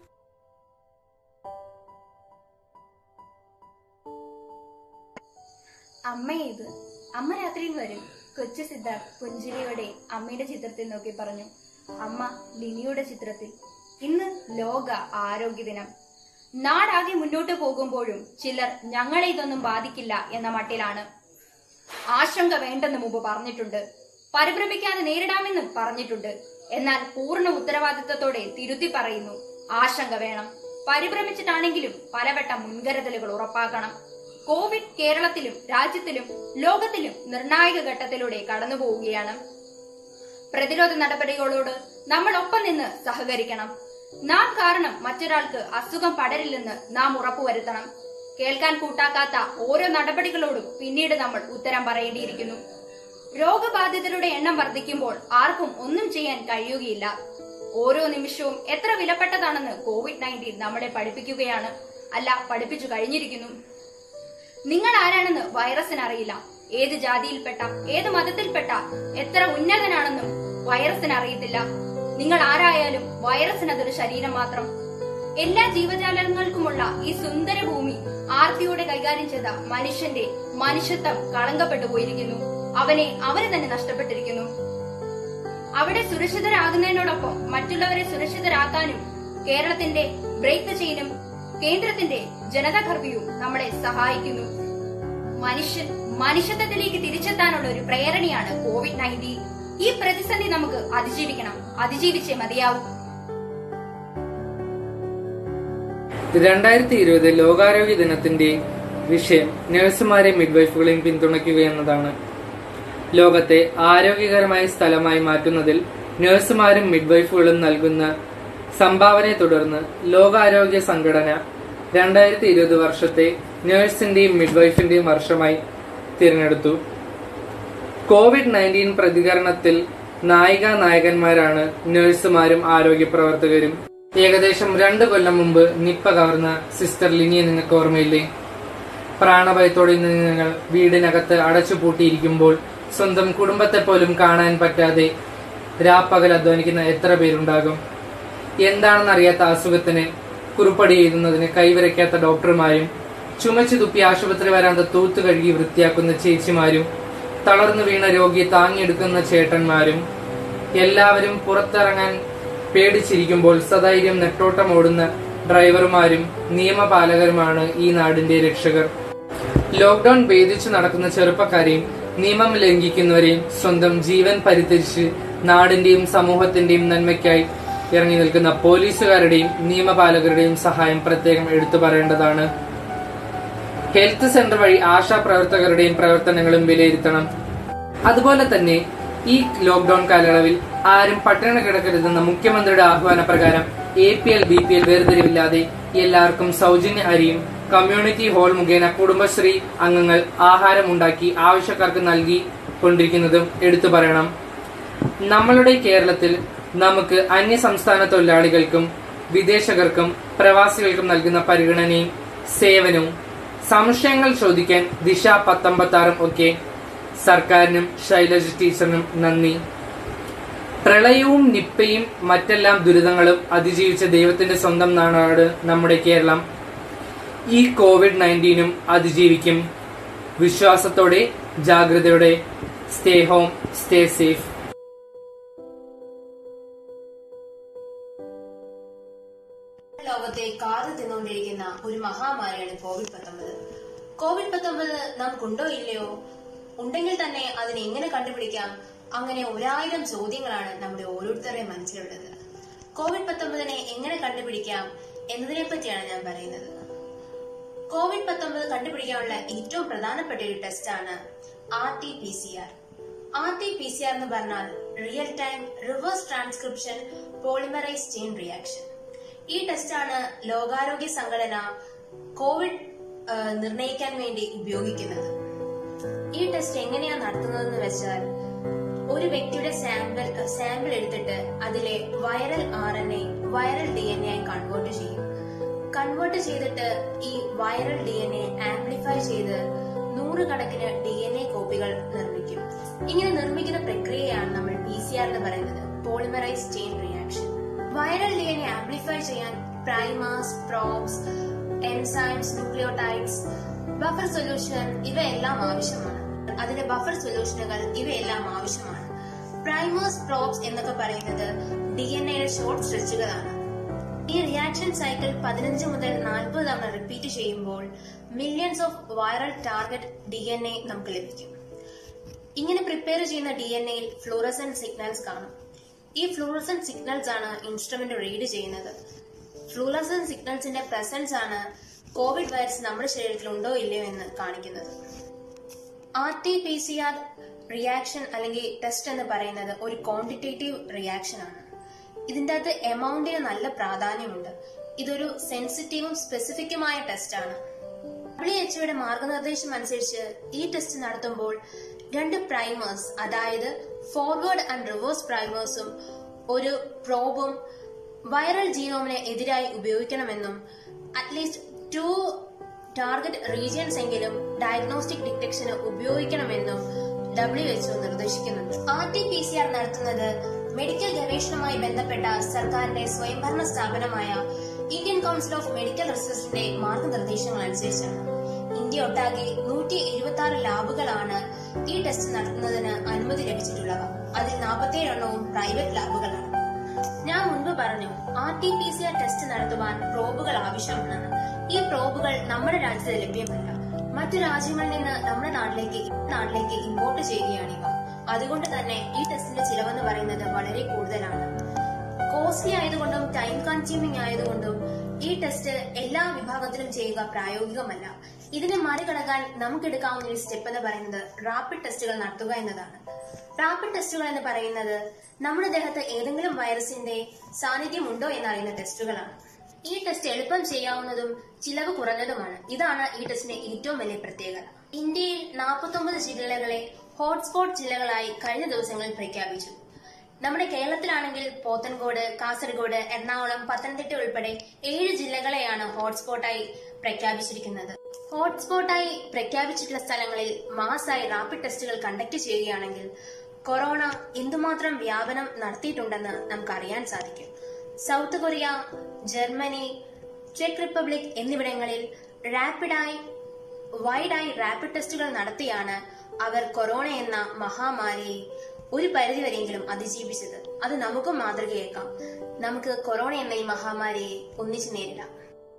അമ്മ ഇത് അമ്മ രാത്രിയിൽ വരും കൊച്ചു സിദ്ധാർത്ഥ് പുഞ്ചിരിയോടെ അമ്മയുടെ ചിത്രത്തിൽ നോക്കി പറഞ്ഞു അമ്മ ലിനിയുടെ ചിത്രത്തിൽ ഇന്ന് ലോക ആരോഗ്യ ദിനം നാടാകെ മുന്നോട്ട് പോകുമ്പോഴും ചിലർ ഞങ്ങളെ ഇതൊന്നും ബാധിക്കില്ല എന്ന മട്ടിലാണ് ആശങ്ക വേണ്ടെന്ന് മുമ്പ് പറഞ്ഞിട്ടുണ്ട് പരിഭ്രമിക്കാതെ നേരിടാമെന്നും പറഞ്ഞിട്ടുണ്ട് എന്നാൽ പൂർണ്ണ ഉത്തരവാദിത്വത്തോടെ തിരുത്തി പറയുന്നു ആശങ്ക വേണം പരിഭ്രമിച്ചിട്ടാണെങ്കിലും പലവട്ടം മുൻകരുതലുകൾ ഉറപ്പാക്കണം കോവിഡ് കേരളത്തിലും രാജ്യത്തിലും ലോകത്തിലും നിർണായക ഘട്ടത്തിലൂടെ കടന്നു പോവുകയാണ് പ്രതിരോധ നടപടികളോട് നമ്മൾ ഒപ്പം നിന്ന് സഹകരിക്കണം നാം കാരണം മറ്റൊരാൾക്ക് അസുഖം പടരില്ലെന്ന് നാം ഉറപ്പുവരുത്തണം കേൾക്കാൻ കൂട്ടാക്കാത്ത ഓരോ നടപടികളോടും പിന്നീട് നമ്മൾ ഉത്തരം പറയേണ്ടിയിരിക്കുന്നു രോഗബാധിതരുടെ എണ്ണം വർദ്ധിക്കുമ്പോൾ ആർക്കും ഒന്നും ചെയ്യാൻ കഴിയുകയില്ല ഓരോ നിമിഷവും എത്ര വിലപ്പെട്ടതാണെന്ന് കോവിഡ് നയൻറ്റീൻ നമ്മളെ പഠിപ്പിക്കുകയാണ് അല്ല പഠിപ്പിച്ചു കഴിഞ്ഞിരിക്കുന്നു നിങ്ങൾ ആരാണെന്ന് വൈറസിന് അറിയില്ല ഏത് ജാതിയിൽപ്പെട്ട ഏത് മതത്തിൽപ്പെട്ട എത്ര ഉന്നതനാണെന്നും വൈറസിന് അറിയത്തില്ല നിങ്ങൾ ആരായാലും വൈറസിന് അതൊരു ശരീരം മാത്രം എല്ലാ ജീവജാലങ്ങൾക്കുമുള്ള ഈ സുന്ദര ഭൂമി ആർത്തിയോടെ കൈകാര്യം ചെയ്ത മനുഷ്യന്റെ മനുഷ്യത്വം കളങ്കപ്പെട്ടു പോയിരിക്കുന്നു അവനെ അവന് തന്നെ നഷ്ടപ്പെട്ടിരിക്കുന്നു അവിടെ സുരക്ഷിതരാകുന്നതിനോടൊപ്പം മറ്റുള്ളവരെ സുരക്ഷിതരാക്കാനും കേരളത്തിന്റെ ബ്രേക്ക് ചെയിനും കേന്ദ്രത്തിന്റെ ജനതാ കർഫ്യൂ നമ്മളെ സഹായിക്കുന്നു മനുഷ്യൻ മനുഷ്യത്വത്തിലേക്ക് തിരിച്ചെത്താനുള്ള ഒരു പ്രേരണയാണ് കോവിഡ് നയൻറ്റീൻ ഈ പ്രതിസന്ധി നമുക്ക് അതിജീവിക്കണം അതിജീവിച്ചേ മതിയാവൂ രണ്ടായിരത്തി ഇരുപത് ലോകാരോഗ്യ ദിനത്തിന്റെ വിഷയം നഴ്സുമാരെയും മിഡ്വൈഫുകളെയും പിന്തുണയ്ക്കുക എന്നതാണ് ലോകത്തെ ആരോഗ്യകരമായ സ്ഥലമായി മാറ്റുന്നതിൽ നഴ്സുമാരും മിഡ്വൈഫുകളും നൽകുന്ന സംഭാവനയെ തുടർന്ന് ലോകാരോഗ്യ സംഘടന രണ്ടായിരത്തി ഇരുപത് വർഷത്തെ നഴ്സിന്റെയും മിഡ്വൈഫിന്റെയും വർഷമായി തിരഞ്ഞെടുത്തു കോവിഡ് നയൻറ്റീൻ പ്രതികരണത്തിൽ നായിക നായകന്മാരാണ് നഴ്സുമാരും ആരോഗ്യ പ്രവർത്തകരും ഏകദേശം രണ്ടു കൊല്ലം മുമ്പ് നിപ്പ കവർന്ന സിസ്റ്റർ ലിനിയെ നിങ്ങൾക്ക് ഓർമ്മയില്ലേ പ്രാണഭയത്തോടെ ഇന്ന് നിങ്ങൾ വീടിനകത്ത് അടച്ചുപൂട്ടിയിരിക്കുമ്പോൾ സ്വന്തം കുടുംബത്തെ പോലും കാണാൻ പറ്റാതെ രാപ്പകൽ അധ്വാനിക്കുന്ന എത്ര പേരുണ്ടാകും എന്താണെന്നറിയാത്ത അസുഖത്തിന് കുറിപ്പടി എഴുതുന്നതിന് കൈവരയ്ക്കാത്ത ഡോക്ടർമാരും ചുമച്ചു തുപ്പി ആശുപത്രി വരാന്ത തൂത്തു കഴുകി വൃത്തിയാക്കുന്ന ചേച്ചിമാരും തളർന്നു വീണ രോഗിയെ താങ്ങിയെടുക്കുന്ന ചേട്ടന്മാരും എല്ലാവരും പുറത്തിറങ്ങാൻ പേടിച്ചിരിക്കുമ്പോൾ സധൈര്യം നെട്ടോട്ടം ഓടുന്ന ഡ്രൈവർമാരും നിയമപാലകരുമാണ് ഈ നാടിന്റെ രക്ഷകർ ലോക്ഡൌൺ ഭേദിച്ചു നടക്കുന്ന ചെറുപ്പക്കാരെയും നിയമം ലംഘിക്കുന്നവരെയും സ്വന്തം ജീവൻ പരിത്യജിച്ച് നാടിന്റെയും സമൂഹത്തിന്റെയും നന്മയ്ക്കായി ഇറങ്ങി നിൽക്കുന്ന പോലീസുകാരുടെയും നിയമപാലകരുടെയും സഹായം പ്രത്യേകം എടുത്തു പറയേണ്ടതാണ് ഹെൽത്ത് സെന്റർ വഴി ആശാ പ്രവർത്തകരുടെയും പ്രവർത്തനങ്ങളും വിലയിരുത്തണം അതുപോലെ തന്നെ ഈ ലോക്ഡൌൺ കാലയളവിൽ ആരും പട്ടിണി കിടക്കരുതെന്ന മുഖ്യമന്ത്രിയുടെ ആഹ്വാന പ്രകാരം A P L B P L വേർതിരിവില്ലാതെ എല്ലാവർക്കും സൗജന്യ അരിയും കമ്മ്യൂണിറ്റി ഹാൾ മുഖേന കുടുംബശ്രീ അംഗങ്ങൾ ആഹാരം ഉണ്ടാക്കി ആവശ്യക്കാർക്ക് നൽകി കൊണ്ടിരിക്കുന്നതും എടുത്തു പറയണം നമ്മളുടെ കേരളത്തിൽ നമുക്ക് അന്യ സംസ്ഥാന തൊഴിലാളികൾക്കും വിദേശകർക്കും പ്രവാസികൾക്കും നൽകുന്ന പരിഗണനയും സേവനവും സംശയങ്ങൾ ചോദിക്കാൻ ദിശ പത്തൊമ്പത്താറും ഒക്കെ സർക്കാരിനും ശൈലജ ടീച്ചറിനും നന്ദി പ്രളയവും നിപ്പയും മറ്റെല്ലാം ദുരിതങ്ങളും അതിജീവിച്ച ദൈവത്തിന്റെ സ്വന്തം നാടാണ് നമ്മുടെ കേരളം ഈ കോവിഡ് നയൻറ്റീനും അതിജീവിക്കും വിശ്വാസത്തോടെ ജാഗ്രതയോടെ സ്റ്റേ ഹോം സ്റ്റേ സേഫ് ലോകത്തെ കാതു തിന്നുകൊണ്ടിരിക്കുന്ന ഒരു മഹാമാരിയാണ് കോവിഡ് പത്തൊമ്പത് കോവിഡ് പത്തൊമ്പത് നമുക്കുണ്ടോ ഇല്ലയോ ഉണ്ടെങ്കിൽ തന്നെ അതിനെ എങ്ങനെ കണ്ടുപിടിക്കാം അങ്ങനെ ഒരായിരം ചോദ്യങ്ങളാണ് നമ്മുടെ ഓരോരുത്തരുടെയും മനസ്സിലുള്ളത് കോവിഡ് പത്തൊമ്പതിനെ എങ്ങനെ കണ്ടുപിടിക്കാം എന്നതിനെ പറ്റിയാണ് ഞാൻ പറയുന്നത് കോവിഡ് പത്തൊമ്പത് കണ്ടുപിടിക്കാനുള്ള ഏറ്റവും പ്രധാനപ്പെട്ട ഒരു ടെസ്റ്റാണ് R T P C R R T P C R എന്ന് പറഞ്ഞാൽ real time reverse transcription polymerise chain reaction ഈ ടെസ്റ്റാണ് ലോകാരോഗ്യ സംഘടന കോവിഡ് ആ, നിർണ്ണയിക്കാൻ വേണ്ടി ഉപയോഗിക്കുന്നത് ഈ ടെസ്റ്റ് എങ്ങനെയാണ് നടത്തുന്നതെന്ന് വെച്ചാൽ ഒരു വ്യക്തിയുടെ സാമ്പിൾ സാമ്പിൾ എടുത്തിട്ട് അതിലെ viral R N A viral D N A ആയി കൺവേർട്ട് ചെയ്യും കൺവേർട്ട് ചെയ്തിട്ട് ഈ viral D N A amplify ചെയ്ത് നൂറുകണക്കിന് ഡി എൻ എ കോപ്പികൾ നിർമ്മിക്കും ഇങ്ങനെ നിർമ്മിക്കുന്ന പ്രക്രിയയാണ് നമ്മൾ പി സി ആർ എന്ന് പറയുന്നത് polymerise chain reaction viral D N A amplify ചെയ്യാൻ primers probes enzymes nucleotides buffer solution ഇവയെല്ലാം ആവശ്യമാണ് അതിന്റെ ബഫർ സൊല്യൂഷനുകൾ ഇവയെല്ലാം ആവശ്യമാണ് പ്രൈമേഴ്സ് പ്രോബ്സ് എന്നൊക്കെ പറയുന്നത് ഡി എൻ എയുടെ ഷോർട്ട് സ്ട്രെച്ചുകളാണ് ഈ റിയാക്ഷൻ സൈക്കിൾ പതിനഞ്ച് മുതൽ നാൽപ്പത് തവണ റിപ്പീറ്റ് ചെയ്യുമ്പോൾ millions of viral target D N A നമുക്ക് ലഭിക്കും ഇങ്ങനെ പ്രിപ്പയർ ചെയ്യുന്ന ഡി എൻ എയിൽ ഫ്ലൂറസൻ സിഗ്നൽസ് കാണും ഈ ഫ്ലൂറസൻ സിഗ്നൽസ് ആണ് ഇൻസ്ട്രുമെന്റ് റീഡ് ചെയ്യുന്നത് ഫ്ലൂറസൻ സിഗ്നൽസിന്റെ പ്രസൻസ് ആണ് കോവിഡ് വൈറസ് നമ്മുടെ ശരീരത്തിൽ ഉണ്ടോ ഇല്ലയോ എന്ന് കാണിക്കുന്നത് R T P C R reaction അല്ലെങ്കിൽ ടെസ്റ്റ് എന്ന് പറയുന്നത് ഒരു ക്വാണ്ടിറ്റേറ്റീവ് റിയാക്ഷൻ ആണ് ഇതിന്റെ അകത്ത് എമൗണ്ടിന് നല്ല പ്രാധാന്യമുണ്ട് ഇതൊരു സെൻസിറ്റീവും സ്പെസിഫിക്കുമായ ടെസ്റ്റ് ആണ് ഡബ്ല്യു എച്ച്ഒയുടെ മാർഗനിർദ്ദേശം അനുസരിച്ച് ഈ ടെസ്റ്റ് നടത്തുമ്പോൾ രണ്ട് പ്രൈമേഴ്സ് അതായത് ഫോർവേഡ് ആൻഡ് റിവേഴ്സ് പ്രൈമേഴ്സും ഒരു പ്രോബും വൈറൽ ജീനോമിന് എതിരായി ഉപയോഗിക്കണമെന്നും അറ്റ്ലീസ്റ്റ് ടു ടാർഗറ്റ് റീജിയൻസ് എങ്കിലും ഡയഗ്നോസ്റ്റിക് ഡിറ്റക്ഷന് ഉപയോഗിക്കണമെന്നും ഡബ്ല്യു എച്ച്ഒ നിർദ്ദേശിക്കുന്നുണ്ട് R T P C R നടത്തുന്നത് മെഡിക്കൽ ഗവേഷണവുമായി ബന്ധപ്പെട്ട സർക്കാരിന്റെ സ്വയംഭരണ സ്ഥാപനമായ ഇന്ത്യൻ കൗൺസിൽ ഓഫ് മെഡിക്കൽ റിസർച്ചിന്റെ മാർഗനിർദ്ദേശങ്ങൾ അനുസരിച്ചാണ് ഇന്ത്യ ഒട്ടാകെ നൂറ്റി എഴുപത്തി ആറ് ലാബുകളാണ് ഈ ടെസ്റ്റ് നടത്തുന്നതിന് അനുമതി ലഭിച്ചിട്ടുള്ളവ അതിൽ നാൽപ്പത്തിയേഴ് എണ്ണവും പ്രൈവറ്റ് ലാബുകളാണ് ഞാൻ മുൻപ് പറഞ്ഞു R T P C R test നടത്തുവാൻ പ്രോബുകൾ ആവശ്യമാണ് ഈ പ്രോബുകൾ നമ്മുടെ രാജ്യത്ത് ലഭ്യമല്ല മറ്റു രാജ്യങ്ങളിൽ നിന്ന് നമ്മുടെ നാട്ടിലേക്ക് നാട്ടിലേക്ക് ഇമ്പോർട്ട് ചെയ്യുകയാണിവ അതുകൊണ്ട് തന്നെ ഈ ടെസ്റ്റിന്റെ ചിലവെന്ന് പറയുന്നത് വളരെ കൂടുതലാണ് കോസ്റ്റ്ലി ആയതുകൊണ്ടും ടൈം കൺസ്യൂമിംഗ് ആയതുകൊണ്ടും ഈ ടെസ്റ്റ് എല്ലാ വിഭാഗത്തിലും ചെയ്യുക പ്രായോഗികമല്ല ഇതിനെ മറികടക്കാൻ നമുക്കെടുക്കാവുന്ന ഒരു സ്റ്റെപ്പ് എന്ന് പറയുന്നത് റാപ്പിഡ് ടെസ്റ്റുകൾ നടത്തുക എന്നതാണ് റാപ്പിഡ് ടെസ്റ്റുകൾ എന്ന് പറയുന്നത് നമ്മുടെ ദേഹത്ത് ഏതെങ്കിലും വൈറസിന്റെ സാന്നിധ്യം ഉണ്ടോ എന്നറിയുന്ന ടെസ്റ്റുകളാണ് ഈ ടെസ്റ്റ് എളുപ്പം ചെയ്യാവുന്നതും ചിലവ് കുറഞ്ഞതുമാണ് ഇതാണ് ഈ ടെസ്റ്റിന്റെ ഏറ്റവും വലിയ പ്രത്യേകത ഇന്ത്യയിൽ നാൽപ്പത്തൊമ്പത് ജില്ലകളെ ഹോട്ട്സ്പോട്ട് ജില്ലകളായി കഴിഞ്ഞ ദിവസങ്ങളിൽ പ്രഖ്യാപിച്ചു നമ്മുടെ കേരളത്തിലാണെങ്കിൽ പോത്തൻകോട് കാസർഗോഡ് എറണാകുളം പത്തനംതിട്ട ഉൾപ്പെടെ ഏഴ് ജില്ലകളെയാണ് ഹോട്ട്സ്പോട്ടായി പ്രഖ്യാപിച്ചിരിക്കുന്നത് ഹോട്ട്സ്പോട്ടായി പ്രഖ്യാപിച്ചിട്ടുള്ള സ്ഥലങ്ങളിൽ മാസായി റാപ്പിഡ് ടെസ്റ്റുകൾ കണ്ടക്ട് ചെയ്യുകയാണെങ്കിൽ കൊറോണ എന്തുമാത്രം വ്യാപനം നടത്തിയിട്ടുണ്ടെന്ന് നമുക്ക് അറിയാൻ സാധിക്കും സൗത്ത് കൊറിയ ജർമ്മനി ചെക്ക് റിപ്പബ്ലിക് എന്നിവിടങ്ങളിൽ റാപ്പിഡായി വൈഡായി റാപ്പിഡ് ടെസ്റ്റുകൾ നടത്തിയാണ് അവർ കൊറോണ എന്ന മഹാമാരിയെ ഒരു പരിധിവരെയെങ്കിലും അതിജീവിച്ചത് അത് നമുക്കും മാതൃകയേക്കാം നമുക്ക് കൊറോണ എന്ന ഈ മഹാമാരിയെ ഒന്നിച്ചു നേരിടാം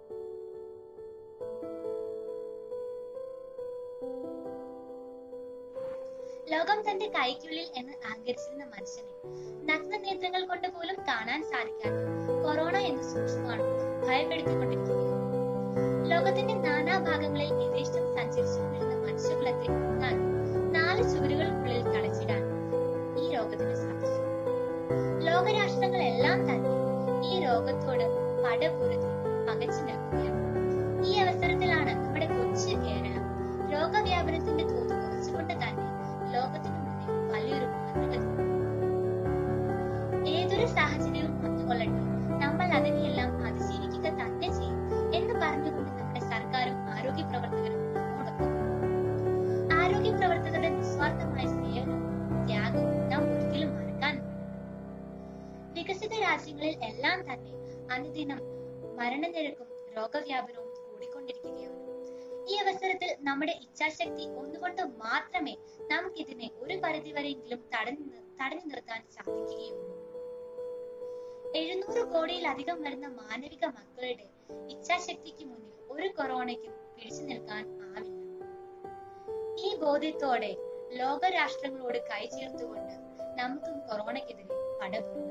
ലോകം തന്റെ കൈക്കുള്ളിൽ എന്ന് അഹങ്കരിച്ചിരുന്ന മനുഷ്യനെ നഗ്ന നേത്രങ്ങൾ കൊണ്ട് പോലും കാണാൻ സാധിക്കാത്ത കൊറോണ എന്ന സൂക്ഷ്മമാണ് ഭയപ്പെടുത്തിക്കൊണ്ടിരിക്കുകയാണ് ലോകത്തിന്റെ നാനാഭാഗങ്ങളിൽ യഥേഷ്ടം സഞ്ചരിച്ചുകൊണ്ടിരുന്ന മനുഷ്യകുലത്തെ ഒന്നാൻ നാല് ചുവരുകൾക്കുള്ളിൽ തടച്ചിടാൻ ഈ രോഗത്തിന് സാധിച്ചു ലോകരാഷ്ട്രങ്ങളെല്ലാം തന്നെ ഈ രോഗത്തോട് പടപൊരുതി പകച്ചു നിൽക്കുകയാണ് ഈ അവസരത്തിലാണ് നമ്മുടെ കൊച്ചു കേരളം രോഗവ്യാപനത്തിന്റെ തോത് കുറച്ചുകൊണ്ട് തന്നെ ലോകത്തിന് മുന്നിൽ വലിയൊരു മാതൃക ഏതൊരു സാഹചര്യവും വന്നുകൊള്ളട്ടെ നമ്മൾ അതിനെയെല്ലാം അതിജീവിക്കുക തന്നെ ചെയ്യും എന്ന് പറഞ്ഞുകൊണ്ട് നമ്മുടെ സർക്കാരും ആരോഗ്യ പ്രവർത്തകരും മുടക്കും ആരോഗ്യ പ്രവർത്തകരുടെ നിസ്വാർത്ഥമായ സേവനവും ത്യാഗവും നാം ഒരിക്കലും മറക്കാൻ വികസിത രാജ്യങ്ങളിൽ എല്ലാം തന്നെ അനുദിനം മരണനിരക്കും രോഗവ്യാപനവും കൂടിക്കൊണ്ടിരിക്കുകയാണ് ഈ അവസരത്തിൽ നമ്മുടെ ഇച്ഛാശക്തി ഒന്നുകൊണ്ട് മാത്രമേ നമുക്കിതിനെ ഒരു പരിധിവരെയെങ്കിലും തടഞ്ഞു തടഞ്ഞു നിർത്താൻ സാധിക്കുകയുള്ളൂ എഴുന്നൂറ് കോടിയിലധികം വരുന്ന മാനവിക മക്കളുടെ ഇച്ഛാശക്തിക്ക് മുന്നിൽ ഒരു കൊറോണയ്ക്കും പിടിച്ചു നിൽക്കാൻ ആവില്ല ഈ ബോധ്യത്തോടെ ലോകരാഷ്ട്രങ്ങളോട് കൈചേർത്തുകൊണ്ട് നമുക്കും കൊറോണയ്ക്കെതിരെ പടപൊരുതാം